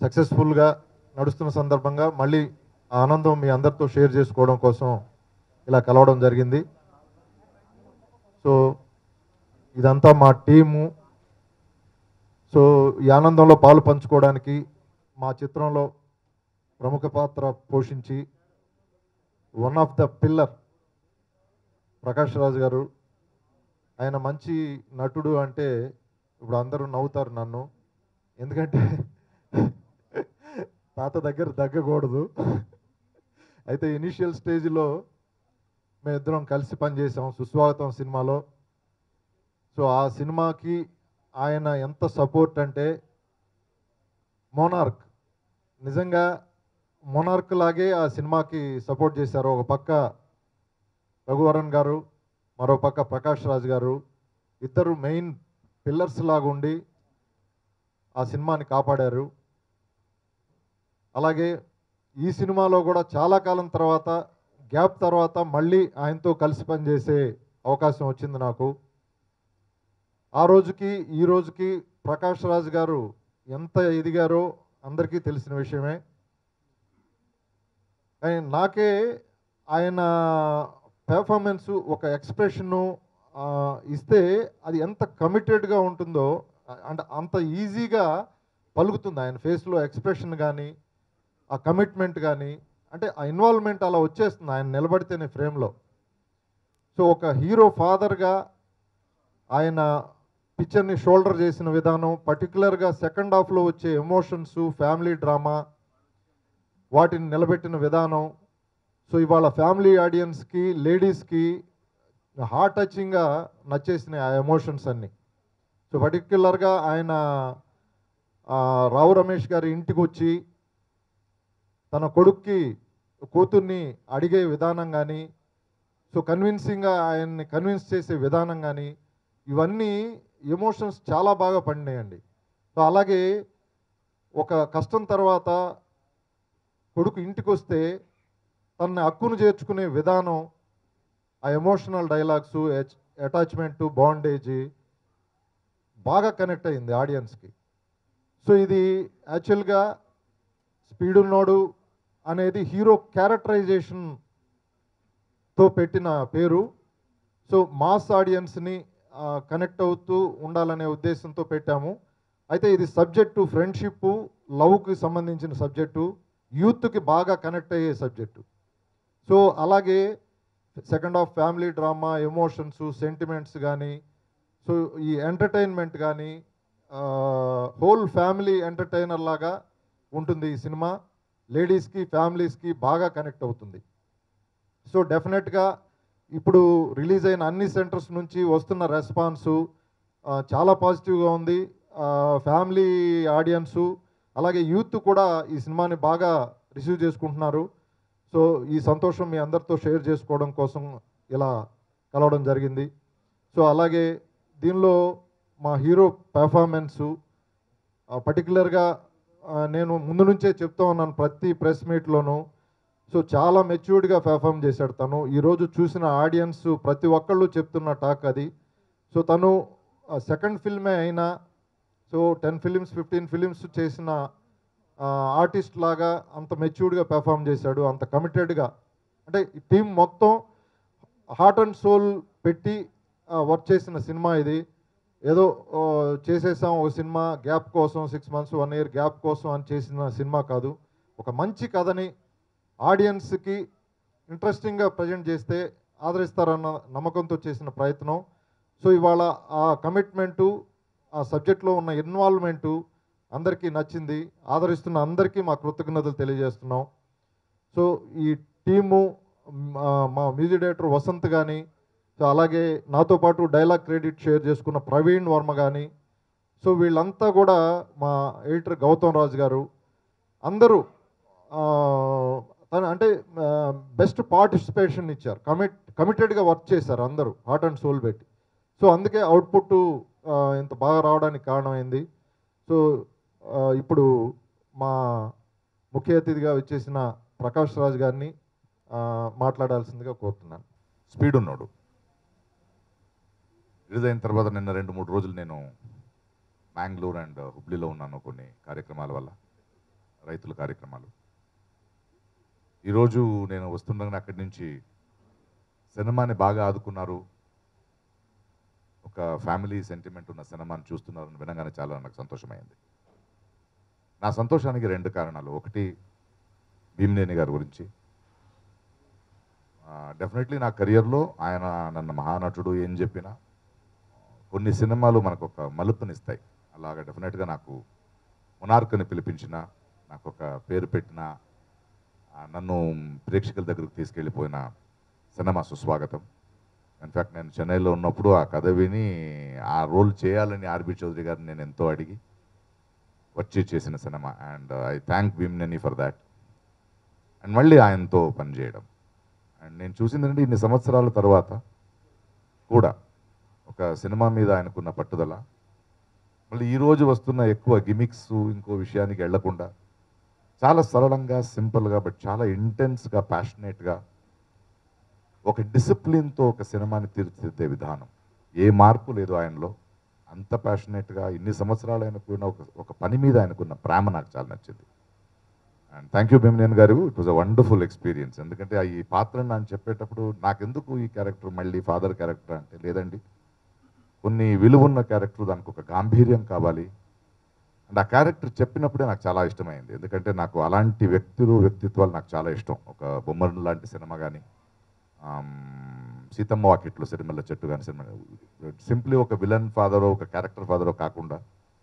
సక్సెస్ఫుల్గా నడుస్తున్న సందర్భంగా మళ్ళీ ఆ ఆనందం మీ అందరితో షేర్ చేసుకోవడం కోసం ఇలా కలవడం జరిగింది సో ఇదంతా మా టీము సో ఈ ఆనందంలో పాలు పంచుకోవడానికి మా చిత్రంలో ప్రముఖ పాత్ర పోషించి one of the pillar Prakash Raj గారు ఆయన మంచి నటుడు అంటే ఇప్పుడు అందరూ నవ్వుతారు నన్ను ఎందుకంటే తాత దగ్గర దగ్గకూడదు అయితే ఇనిషియల్ స్టేజ్లో మేమిద్దరం కలిసి పనిచేసాం సుస్వాగతం సినిమాలో సో ఆ సినిమాకి ఆయన ఎంత సపోర్ట్ అంటే మోనార్క్ నిజంగా మోనార్క్ లాగే ఆ సినిమాకి సపోర్ట్ చేశారు ఒక పక్క రఘువరన్ గారు మరో పక్క ప్రకాష్ రాజ్ గారు ఇద్దరు మెయిన్ పిల్లర్స్ లాగా ఉండి ఆ సినిమాని కాపాడారు అలాగే ఈ సినిమాలో కూడా చాలా కాలం తర్వాత గ్యాప్ తర్వాత మళ్ళీ ఆయనతో కలిసి పనిచేసే అవకాశం వచ్చింది నాకు ఆ రోజుకి ఈ రోజుకి ప్రకాష్ రాజ్ గారు ఎంత ఎదిగారో అందరికీ తెలిసిన విషయమే కానీ నాకే ఆయన పెర్ఫార్మెన్స్ ఒక ఎక్స్ప్రెషను ఇస్తే అది ఎంత కమిటెడ్గా ఉంటుందో అంటే అంత ఈజీగా పలుకుతుంది ఆయన ఫేస్లో ఎక్స్ప్రెషన్ కానీ ఆ కమిట్మెంట్ కానీ అంటే ఆ ఇన్వాల్వ్మెంట్ అలా వచ్చేస్తుంది ఆయన నిలబడితేనే ఫ్రేమ్లో సో ఒక హీరో ఫాదర్గా ఆయన పిక్చర్ని షోల్డర్ చేసిన విధానం పర్టికులర్గా సెకండ్ హాఫ్లో వచ్చే ఎమోషన్స్ ఫ్యామిలీ డ్రామా వాటిని నిలబెట్టిన విధానం సో ఇవాళ ఫ్యామిలీ ఆడియన్స్కి లేడీస్కి హార్ట్ టచింగ్గా నచ్చేసినాయి ఆ ఎమోషన్స్ అన్నీ సో పర్టిక్యులర్గా ఆయన ఆ, రావు రమేష్ గారి ఇంటికి వచ్చి తన కొడుక్కి కూతుర్ని అడిగే విధానం కానీ సో కన్విన్సింగ్గా ఆయన్ని కన్విన్స్ చేసే విధానం కానీ ఇవన్నీ ఎమోషన్స్ చాలా బాగా పండినాయండి సో అలాగే ఒక కష్టం తర్వాత కొడుకు ఇంటికి వస్తే తనని హక్కును చేర్చుకునే విధానం ఆ ఎమోషనల్ డైలాగ్స్ అటాచ్మెంట్ బాండేజ్ బాగా కనెక్ట్ అయింది ఆడియన్స్కి సో ఇది యాక్చువల్గా స్పీడ్ ఉన్నోడు అనేది హీరో క్యారెక్టరైజేషన్తో పెట్టిన పేరు సో మాస్ ఆడియన్స్ని కనెక్ట్ అవుతూ ఉండాలనే ఉద్దేశంతో పెట్టాము అయితే ఇది సబ్జెక్టు ఫ్రెండ్షిప్ లవ్కి సంబంధించిన సబ్జెక్టు యూత్కి బాగా కనెక్ట్ అయ్యే సబ్జెక్టు సో అలాగే second half family drama emotions sentiments కానీ సో ఈ ఎంటర్టైన్మెంట్ కానీ హోల్ ఫ్యామిలీ ఎంటర్టైనర్ లాగా ఉంటుంది ఈ సినిమా లేడీస్కి ఫ్యామిలీస్కి బాగా కనెక్ట్ అవుతుంది సో డెఫినెట్గా ఇప్పుడు రిలీజ్ అయిన అన్ని సెంటర్స్ నుంచి వస్తున్న రెస్పాన్సు ఆ, చాలా పాజిటివ్గా ఉంది ఫ్యామిలీ ఆడియన్సు అలాగే యూత్ కూడా ఈ సినిమాని బాగా రిసీవ్ చేసుకుంటున్నారు సో ఈ సంతోషం మీ అందరితో షేర్ చేసుకోవడం కోసం ఇలా కలవడం జరిగింది సో అలాగే దీనిలో మా హీరో పెర్ఫార్మెన్సు పర్టికులర్గా నేను ముందు నుంచే చెప్తా ఉన్నాను ప్రతి ప్రెస్ మీట్లోనూ సో చాలా మెచ్యూర్డ్గా పెర్ఫామ్ చేశాడు తను ఈరోజు చూసిన ఆడియన్స్ ప్రతి ఒక్కళ్ళు చెప్తున్న టాక్ అది సో తను సెకండ్ ఫిల్మే అయినా so ten films fifteen films చేసిన ఆర్టిస్ట్ లాగా అంత మెచ్యూర్డ్గా పెర్ఫామ్ చేశాడు అంత కమిటెడ్గా అంటే ఈ టీం మొత్తం హార్ట్ అండ్ సోల్ పెట్టి వర్క్ చేసిన సినిమా ఇది ఏదో ఆ, చేసేసాం ఒక సినిమా గ్యాప్ కోసం six months one year gap కోసం అని చేసిన సినిమా కాదు ఒక మంచి కథని ఆడియన్స్కి ఇంట్రెస్టింగ్గా ప్రజెంట్ చేస్తే ఆదరిస్తారన్న నమ్మకంతో చేసిన ప్రయత్నం సో ఇవాళ ఆ కమిట్మెంటు ఆ సబ్జెక్ట్లో ఉన్న ఇన్వాల్వ్మెంటు అందరికీ నచ్చింది ఆదరిస్తున్న అందరికీ మా కృతజ్ఞతలు తెలియజేస్తున్నాం సో ఈ టీము మ్, ఆ, మా మ్యూజిక్ డైరెక్టర్ వసంత్ కానీ సో అలాగే నాతో పాటు డైలాగ్ క్రెడిట్ షేర్ చేసుకున్న ప్రవీణ్ వర్మ కానీ సో వీళ్ళంతా కూడా మా ఎడిటర్ గౌతమ్ రాజు గారు అందరూ ఆ, తను అంటే బెస్ట్ పార్టిసిపేషన్ ఇచ్చారు కమిట్ కమిటెడ్గా వర్క్ చేశారు అందరూ హార్ట్ అండ్ సోల్ పెట్టి సో అందుకే అవుట్పుట్ ఇంత బాగా రావడానికి కారణమైంది సో ఆ, ఇప్పుడు మా ముఖ్య అతిథిగా వచ్చేసిన ప్రకాష్ రాజ్ గారిని ఆ, మాట్లాడాల్సిందిగా కోరుతున్నాను స్పీడ్ ఉన్నాడు రిలీజ్ అయిన తర్వాత నిన్న రెండు మూడు రోజులు నేను మ్యాంగ్లూర్ అండ్ హుబ్లీలో ఉన్నాను కొన్ని కార్యక్రమాల వల్ల రైతుల కార్యక్రమాలు ఈరోజు నేను వస్తుండగానే అక్కడి నుంచి సినిమాని బాగా ఆదుకున్నారు ఒక ఫ్యామిలీ సెంటిమెంట్ ఉన్న సినిమాని చూస్తున్నారని వినగానే చాలా నాకు సంతోషమైంది నా సంతోషానికి రెండు కారణాలు ఒకటి భీమనేని గారి గురించి డెఫినెట్లీ నా కెరియర్లో ఆయన నన్ను మహానటుడు ఏం చెప్పినా కొన్ని సినిమాలు మనకు ఒక మలుపునిస్తాయి అలాగా డెఫినెట్గా నాకు మునార్క్ని పిలిపించిన నాకు ఒక పేరు పెట్టిన ఆ, నన్ను ప్రేక్షకుల దగ్గరకు తీసుకెళ్ళిపోయిన సినిమా సుస్వాగతం ఇన్ఫ్యాక్ట్ నేను చెన్నైలో ఉన్నప్పుడు ఆ కథ విని ఆ రోల్ చేయాలని ఆర్బి చౌదరి గారిని నేను ఎంతో అడిగి వచ్చి చేసిన సినిమా and I thank Bhimaneni for that and మళ్ళీ ఆయనతో పనిచేయడం అండ్ నేను చూసింది ఏంటంటే ఇన్ని సంవత్సరాల తర్వాత కూడా ఒక సినిమా మీద ఆయనకున్న పట్టుదల మళ్ళీ ఈ రోజు వస్తున్న ఎక్కువ గిమిక్స్ ఇంకో విషయానికి వెళ్లకుండా చాలా సరళంగా సింపుల్గా బట్ చాలా ఇంటెన్స్గా ప్యాషనేట్గా ఒక డిసిప్లిన్తో ఒక సినిమాని తీర్చిదిద్దే విధానం ఏ మార్పు లేదు ఆయనలో అంత ప్యాషనేట్గా ఇన్ని సంవత్సరాలు ఆయనకున్న ఒక ఒక పని మీద ఆయనకున్న ప్రేమ నాకు చాలా నచ్చింది అండ్ థ్యాంక్ యూ భీమనేన్ గారు it was a wonderful experience ఎందుకంటే ఆ ఈ పాత్రను నేను చెప్పేటప్పుడు నాకెందుకు ఈ క్యారెక్టర్ మళ్ళీ ఫాదర్ క్యారెక్టర్ అంటే లేదండి కొన్ని విలువున్న క్యారెక్టర్ దానికి ఒక గాంభీర్యం కావాలి అండ్ ఆ క్యారెక్టర్ చెప్పినప్పుడే నాకు చాలా ఇష్టమైంది ఎందుకంటే నాకు అలాంటి వ్యక్తులు వ్యక్తిత్వాలు నాకు చాలా ఇష్టం ఒక బొమ్మను లాంటి సినిమా కానీ సీతమ్మ వాకిట్లో సిరిమల్ల చెట్టు కానీ సినిమా సింప్లీ ఒక విలన్ ఫాదరో ఒక క్యారెక్టర్ ఫాదరో కాకుండా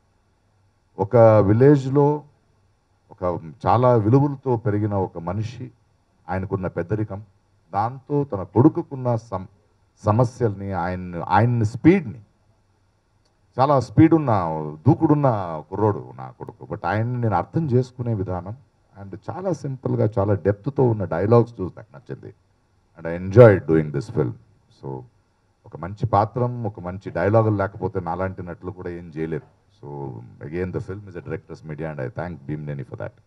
ఒక విలేజ్లో ఒక చాలా విలువలతో పెరిగిన ఒక మనిషి ఆయనకున్న పెద్దరికం దాంతో తన కొడుకుకున్న సమ సమస్యల్ని ఆయన ఆయన స్పీడ్ని చాలా స్పీడ్ ఉన్న దూకుడున్న కుర్రోడు నా కొడుకు బట్ ఆయన్ని నేను అర్థం చేసుకునే విధానం అండ్ చాలా సింపుల్గా చాలా డెప్త్తో ఉన్న డైలాగ్స్ చూసి నాకు నచ్చింది and I enjoy doing this film so ఒక మంచి పాత్రం ఒక మంచి డైలాగులు లేకపోతే నాలాంటి నటులు కూడా ఏం చేయలేరు so again the film is a directors media and I thank Bhimaneni for that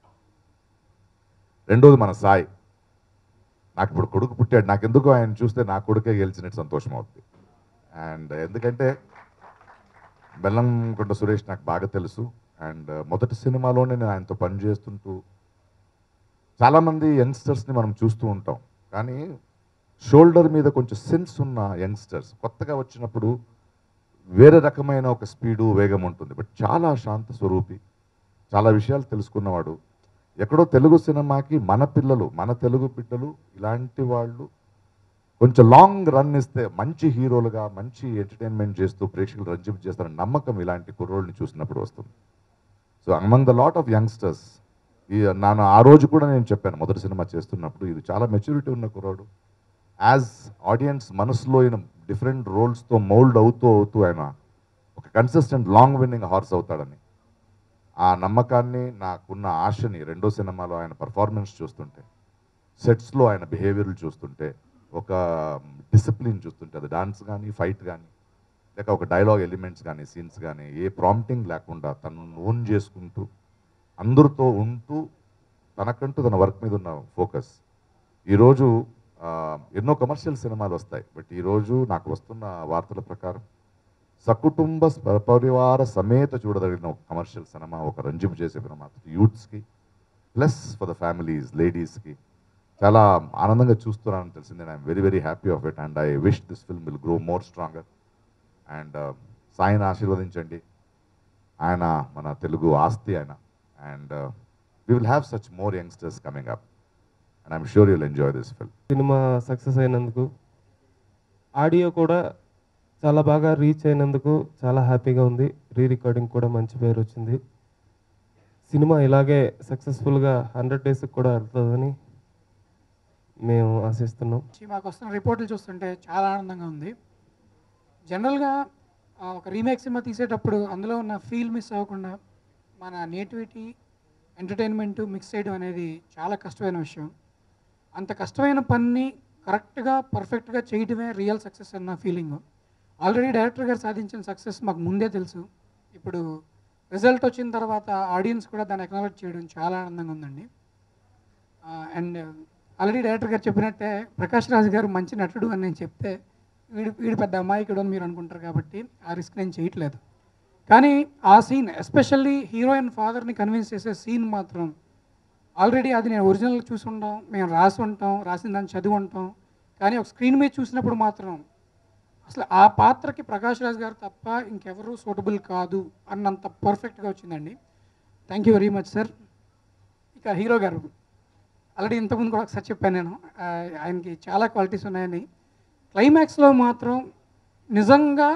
రెండోది మన సాయి నాకు ఇప్పుడు కొడుకు పుట్టాడు నాకెందుకు ఆయన చూస్తే నా కొడుకే గెలిచినట్టు సంతోషం అవుతుంది అండ్ ఎందుకంటే బెల్లంకొండ సురేష్ నాకు బాగా తెలుసు అండ్ మొదటి సినిమాలోనే నేను ఆయనతో పనిచేస్తుంటూ చాలామంది యంగ్స్టర్స్ని మనం చూస్తూ ఉంటాం కానీ షోల్డర్ మీద కొంచెం సెన్స్ ఉన్న యంగ్స్టర్స్ కొత్తగా వచ్చినప్పుడు వేరే రకమైన ఒక స్పీడు వేగం ఉంటుంది బట్ చాలా శాంత స్వరూపి చాలా విషయాలు తెలుసుకున్నవాడు ఎక్కడో తెలుగు సినిమాకి మన పిల్లలు మన తెలుగు బిడ్డలు ఇలాంటి వాళ్ళు కొంచెం లాంగ్ రన్ ఇస్తే మంచి హీరోలుగా మంచి ఎంటర్టైన్మెంట్ చేస్తూ ప్రేక్షకులు రంజింపు చేస్తారని నమ్మకం ఇలాంటి కుర్రోళ్ళని చూసినప్పుడు వస్తుంది so among the lot of youngsters ఈ నాను ఆ రోజు కూడా నేను చెప్పాను మొదటి సినిమా చేస్తున్నప్పుడు ఇది చాలా మెచ్యూరిటీ ఉన్న కుర్రోడు యాజ్ ఆడియన్స్ మనసులో ఈయన డిఫరెంట్ రోల్స్తో మౌల్డ్ అవుతూ అవుతూ ఆయన ఒక కన్సిస్టెంట్ లాంగ్ విన్నింగ్ హార్స్ అవుతాడని ఆ నమ్మకాన్ని నాకున్న ఆశని రెండో సినిమాలో ఆయన పర్ఫార్మెన్స్ చూస్తుంటే సెట్స్లో ఆయన బిహేవియర్లు చూస్తుంటే ఒక డిసిప్లిన్ చూస్తుంటే అది డాన్స్ కానీ ఫైట్ కానీ లేక ఒక డైలాగ్ ఎలిమెంట్స్ కానీ సీన్స్ కానీ ఏ ప్రాంప్టింగ్ లేకుండా తను ఓన్ చేసుకుంటూ అందరితో ఉంటూ తనకంటూ తన వర్క్ మీద ఉన్న ఫోకస్ ఈరోజు ఆ, ఎన్నో కమర్షియల్ సినిమాలు వస్తాయి బట్ ఈరోజు నాకు వస్తున్న వార్తల ప్రకారం సకుటుంబ పరివార సమేత చూడదగిన ఒక కమర్షియల్ సినిమా ఒక రంజింపు చేసే సినిమా యూత్స్కి ప్లస్ ఫర్ ద ఫ్యామిలీస్ లేడీస్కి చాలా ఆనందంగా చూస్తున్నానని తెలిసింది I'm very very happy of it and I wish this film will grow more stronger and సాయిని ఆశీర్వదించండి ఆయన మన తెలుగు ఆస్తి ఆయన and we will have such more youngsters coming up and I'm sure you'll enjoy this film సినిమా success అయినందుకు audio కూడా చాలా బాగా రీచ్ అయినందుకు చాలా హ్యాపీగా ఉంది రీ రికార్డింగ్ కూడా మంచి పేరు వచ్చింది సినిమా ఇలాగే సక్సెస్ఫుల్గా హండ్రెడ్ డేస్కి కూడా వెళ్తుందని మేము ఆశిస్తున్నాం వచ్చి మాకు వస్తున్న రిపోర్ట్లు చూస్తుంటే చాలా ఆనందంగా ఉంది జనరల్గా ఆ, ఒక రీమేక్ సినిమా తీసేటప్పుడు అందులో ఉన్న ఫీల్ మిస్ అవ్వకుండా మన నేటివిటీ ఎంటర్టైన్మెంట్ మిక్స్ చేయడం అనేది చాలా కష్టమైన విషయం అంత కష్టమైన పనిని కరెక్ట్గా పర్ఫెక్ట్గా చేయడమే రియల్ సక్సెస్ అన్న ఫీలింగ్ ఆల్రెడీ డైరెక్టర్ గారు సాధించిన సక్సెస్ మాకు ముందే తెలుసు ఇప్పుడు రిజల్ట్ వచ్చిన తర్వాత ఆడియన్స్ కూడా దాన్ని అక్నాలెడ్జ్ చేయడం చాలా ఆనందంగా ఉందండి అండ్ ఆల్రెడీ డైరెక్టర్ గారు చెప్పినట్టే ప్రకాష్ రాజ్ గారు మంచి నటుడు అని నేను చెప్తే వీడు వీడు పెద్ద అమాయకుడు అని మీరు అనుకుంటారు కాబట్టి ఆ రిస్క్ నేను చేయట్లేదు కానీ ఆ సీన్ ఎస్పెషల్లీ హీరోయిన్ ఫాదర్ని కన్విన్స్ చేసే సీన్ మాత్రం ఆల్రెడీ అది నేను ఒరిజినల్ చూసి ఉంటాం మేము రాసి ఉంటాం రాసిన దాన్ని చదివి ఉంటాం కానీ ఒక స్క్రీన్ మీద చూసినప్పుడు మాత్రం అసలు ఆ పాత్రకి ప్రకాష్ రాజ్ గారు తప్ప ఇంకెవరూ సూటబుల్ కాదు అన్నంత పర్ఫెక్ట్గా వచ్చిందండి thank you very much sir ఇక హీరో గారు ఆల్రెడీ ఇంతకుముందు కూడా ఒకసారి చెప్పాను నేను ఆ, ఆయనకి చాలా క్వాలిటీస్ ఉన్నాయని క్లైమాక్స్లో మాత్రం నిజంగా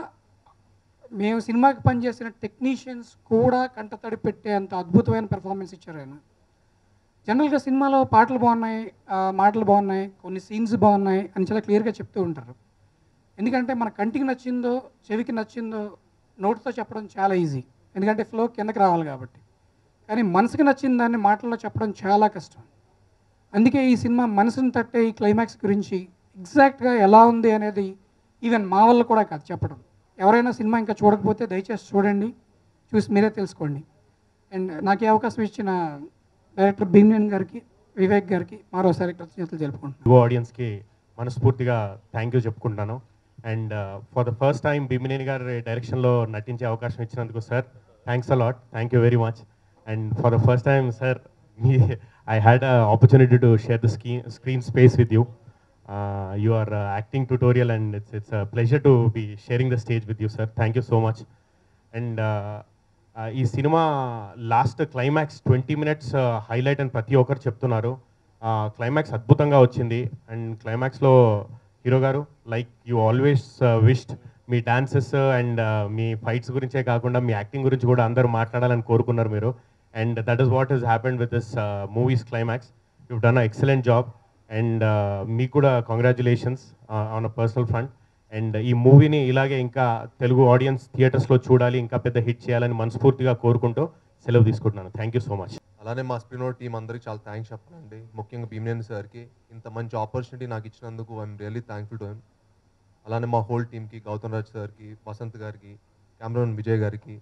మేము సినిమాకి పనిచేసిన టెక్నీషియన్స్ కూడా కంటతడి పెట్టేంత అద్భుతమైన పెర్ఫార్మెన్స్ ఇచ్చారు ఆయన జనరల్గా సినిమాలో పాటలు బాగున్నాయి ఆ, మాటలు బాగున్నాయి కొన్ని సీన్స్ బాగున్నాయి అని చాలా క్లియర్గా చెప్తూ ఉంటారు ఎందుకంటే మన కంటికి నచ్చిందో చెవికి నచ్చిందో నోటితో చెప్పడం చాలా ఈజీ ఎందుకంటే ఫ్లో కిందకి రావాలి కాబట్టి కానీ మనసుకి నచ్చిన దాన్ని మాటల్లో చెప్పడం చాలా కష్టం అందుకే ఈ సినిమా మనసుని తట్టే ఈ క్లైమాక్స్ గురించి ఎగ్జాక్ట్గా ఎలా ఉంది అనేది ఈవెన్ మా వల్ల కూడా కాదు చెప్పడం ఎవరైనా సినిమా ఇంకా చూడకపోతే దయచేసి చూడండి చూసి మీరే తెలుసుకోండి అండ్ నాకు ఈ అవకాశం ఇచ్చిన డైరెక్టర్ భీమ్నేన్ గారికి వివేక్ గారికి మరోసారి కృతజ్ఞతలు తెలుపుకుంటున్నాను తెలుగు ఆడియన్స్కి మనస్ఫూర్తిగా థ్యాంక్ యూ చెప్పుకుంటున్నాను and for the first time Bhimaneni గారి డైరెక్షన్లో నటించే అవకాశం ఇచ్చినందుకు sir thanks a lot thank you very much and for the first time sir మీ I had a opportunity to share the screen screen space with you you are acting tutorial and it's it's pleasure to be sharing the stage with you sir thank you so much and ఈ సినిమా last climax twenty minutes highlight అని ప్రతి ఒక్కరు చెప్తున్నారు climax అద్భుతంగా వచ్చింది and క్లైమాక్స్లో hero గారు లైక్ యూ ఆల్వేస్ విష్డ్ మీ డాన్సెస్ అండ్ మీ ఫైట్స్ గురించే కాకుండా మీ యాక్టింగ్ గురించి కూడా అందరూ మాట్లాడాలని కోరుకున్నారు మీరు and that is what is happened with this movies climax you done a excellent job and మీకు కూడా congratulations on a personal front and ఈ మూవీని ఇలాగే ఇంకా తెలుగు ఆడియన్స్ థియేటర్స్లో చూడాలి ఇంకా పెద్ద హిట్ చేయాలని మనస్ఫూర్తిగా కోరుకుంటూ సెలవు తీసుకుంటున్నాను థ్యాంక్ యూ సో మచ్ అలానే మా స్క్రీన్ టీం అందరికి చాలా థ్యాంక్స్ చెప్పాలండి ముఖ్యంగా భీమనేని సార్కి ఇంత మంచి ఆపర్చునిటీ నాకు ఇచ్చినందుకు I'm really thankful to him అలానే మా హోల్ టీంకి గౌతమ్ రాజ్ సార్కి వసంత్ గారికి కెమెరాన్ విజయ్ గారికి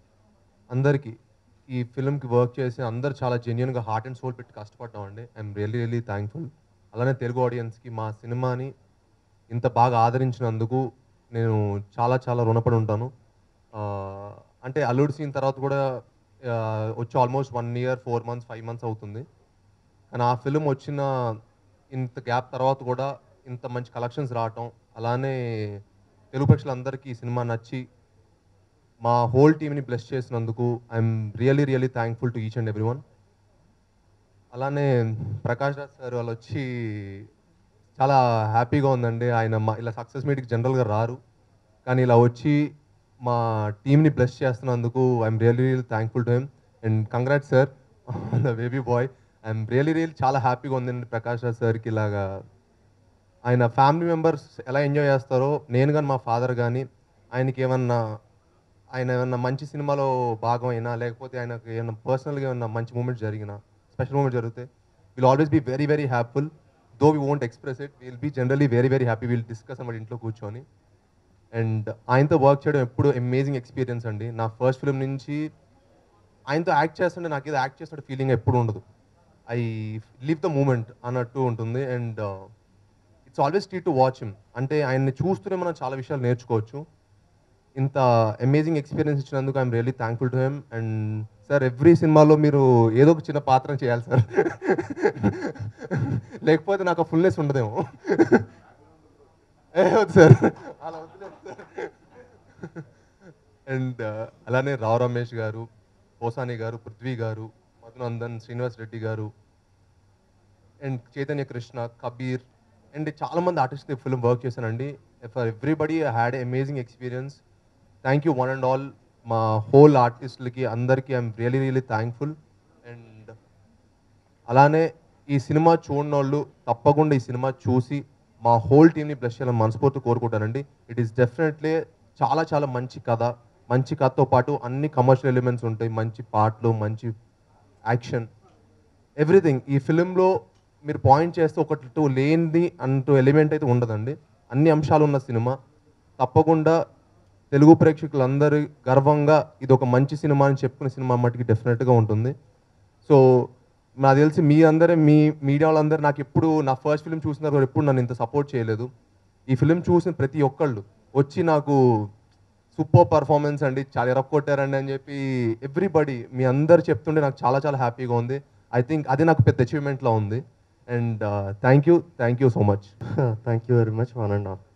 అందరికీ ఈ ఫిల్మ్కి వర్క్ చేసి అందరు చాలా జెన్యున్గా హార్ట్ అండ్ సోల్ పెట్టి కష్టపడ్డామండి ఐఎమ్ రియల్లీ రియల్లీ థ్యాంక్ఫుల్ అలానే తెలుగు ఆడియన్స్కి మా సినిమాని ఇంత బాగా ఆదరించినందుకు నేను చాలా చాలా రుణపడి ఉంటాను ఆ, అంటే అల్లుడు సీన్ తర్వాత కూడా ఆ, వచ్చి almost one year four months five months అవుతుంది కానీ ఆ ఫిలిం వచ్చిన ఇంత గ్యాప్ తర్వాత కూడా ఇంత మంచి కలెక్షన్స్ రావటం అలానే తెలుగు ప్రేక్షకులందరికీ ఈ సినిమా నచ్చి మా హోల్ టీమ్ని బ్లెస్ చేసినందుకు I'm really really thankful to each and every one అలానే ప్రకాష్ రాజ్ సార్ వాళ్ళు వచ్చి చాలా హ్యాపీగా ఉందండి ఆయన మా ఇలా సక్సెస్ మీట్కి జనరల్గా రారు కానీ ఇలా వచ్చి మా టీమ్ని బ్లెస్ చేస్తున్నందుకు I'm really real thankful to him and congrat sir the baby boy I'm really real చాలా హ్యాపీగా ఉందండి ప్రకాష్ రాజ్ సార్కి ఇలాగా ఆయన ఫ్యామిలీ మెంబర్స్ ఎలా ఎంజాయ్ చేస్తారో నేను కానీ మా ఫాదర్ కానీ ఆయనకి ఏమన్నా ఆయన ఏమన్నా మంచి సినిమాలో భాగం అయినా లేకపోతే ఆయనకి ఏమన్నా పర్సనల్గా ఏమన్నా మంచి మూమెంట్ జరిగినా స్పెషల్ మూమెంట్ జరిగితే will always be very very happyful though we won't express it will be generally very very happy will discuss అన్నమాట ఇంట్లో కూర్చొని అండ్ ఆయనతో వర్క్ చేయడం ఎప్పుడు అమేజింగ్ ఎక్స్పీరియన్స్ అండి నా ఫస్ట్ ఫిల్మ్ నుంచి ఆయనతో యాక్ట్ చేస్తుంటే నాకు ఏదో యాక్ట్ చేస్తున్న ఫీలింగ్ ఎప్పుడు ఉండదు ఐ లివ్ ద మూమెంట్ అన్నట్టు ఉంటుంది and it's always tea to watch him అంటే ఆయన్ని చూస్తూనే మనం చాలా విషయాలు నేర్చుకోవచ్చు ఇంత అమేజింగ్ ఎక్స్పీరియన్స్ ఇచ్చినందుకు I'm really thankful to him and sir every సినిమాలో మీరు ఏదో ఒక చిన్న పాత్ర చేయాలి సార్ లేకపోతే నాకు ఫుల్నెస్ ఉండదేమో ఏ వద్దు సార్ అలా వద్దులేదు సార్ అండ్ అలానే రావు రమేష్ గారు పోసాని గారు పృథ్వీ గారు మధునందన్ శ్రీనివాస్ రెడ్డి గారు అండ్ చైతన్య కృష్ణ కబీర్ అండ్ చాలా మంది ఆర్టిస్ట్ ఫిల్మ్ వర్క్ చేశానండి for everybody had amazing experience thank you one and all మా హోల్ ఆర్టిస్టులకి అందరికీ I'm really really thankful and అలానే ఈ సినిమా చూడని వాళ్ళు తప్పకుండా ఈ సినిమా చూసి మా హోల్ టీమ్ని బ్లెస్ చేయాలని మనస్ఫూర్తి కోరుకుంటానండి ఇట్ ఈస్ డెఫినెట్లీ చాలా చాలా మంచి కథ మంచి కథతో పాటు అన్ని కమర్షియల్ ఎలిమెంట్స్ ఉంటాయి మంచి పాటలు మంచి యాక్షన్ ఎవ్రీథింగ్ ఈ ఫిలింలో మీరు పాయింట్ చేస్తే ఒకటి టూ లేనిది అంటూ ఎలిమెంట్ అయితే ఉండదండి అన్ని అంశాలు ఉన్న సినిమా తప్పకుండా తెలుగు ప్రేక్షకులందరూ గర్వంగా ఇది ఒక మంచి సినిమా అని చెప్పుకునే సినిమా మట్టుకి డెఫినెట్గా ఉంటుంది సో నాకు తెలిసి మీ అందరే మీ మీడియా వాళ్ళందరూ నాకు ఎప్పుడు నా ఫస్ట్ ఫిలిం చూసిన తర్వాత ఎప్పుడు నన్ను ఇంత సపోర్ట్ చేయలేదు ఈ ఫిలిం చూసిన ప్రతి ఒక్కళ్ళు వచ్చి నాకు సూపర్ పర్ఫార్మెన్స్ అండి చాలా ఎరక్కొట్టారండి అని చెప్పి ఎవ్రీబడి మీ అందరు చెప్తుంటే నాకు చాలా చాలా హ్యాపీగా ఉంది ఐ థింక్ అది నాకు పెద్ద అచీవ్మెంట్లో ఉంది and thank you thank you so much thank you very much one and all